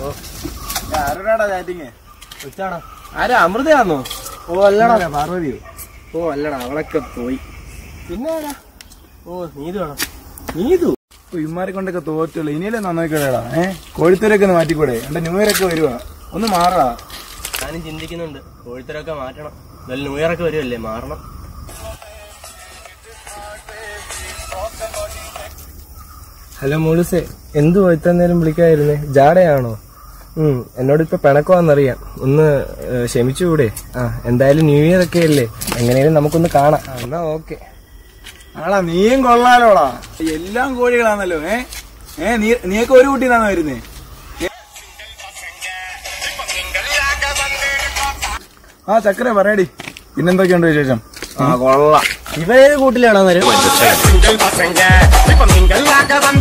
ആരോടാ ചാറ്റിങ് കൊച്ചാടാ ആരാ അമൃതയാന്നോ ഓ അല്ലടാ പാർവതിയോ ഓ അല്ലടാ അവളൊക്കെ പോയി പിന്നെ ആരാ ഓ നീതു വേണം നീതു ഇമാരെ കൊണ്ടൊക്കെ തോറ്റുള്ളൂ ഇനിയല്ലേ നന്നായിക്കോടാ ഏ കോഴിത്തൂരൊക്കെ ഒന്ന് മാറ്റിക്കൂടെ എന്റെ ന്യൂ ഇയർ ഒക്കെ വരുവാ ഒന്ന് മാറാ ഞാനും ചിന്തിക്കുന്നുണ്ട് കോഴിത്തരൊക്കെ മാറ്റണം നല്ല ന്യൂ ഇയർ ഒക്കെ വരുമല്ലേ മാറണം ഹലോ മോളുസേ എന്തു ഇത്ര നേരം വിളിക്കായിരുന്നേ ജാടയാണോ ഉം എന്നോട് ഇപ്പൊ പിണക്കമാണെന്നറിയാം ഒന്ന് ഏഹ്, ക്ഷമിച്ചുകൂടെ ആ എന്തായാലും ന്യൂ ഇയർ ഒക്കെ അല്ലേ എങ്ങനെയാലും നമുക്കൊന്ന് കാണാം ആ, എന്നാ ഓക്കെ ആടാ നീയും കൊള്ളാലോടാ എല്ലാം കോഴികളാണല്ലോ ഏ ഏ നീ നീയൊക്കെ ഒരു കുട്ടിന്നാണ് വരുന്നേ ആ ചക്കര പറയടി പിന്നെന്തൊക്കെയുണ്ട് വിശേഷം ആ കൊള്ളാം ഇവ ഏത് കൂട്ടിലാണോ നേരം പസംഗ ഇപ്പൊ നിങ്ങൾ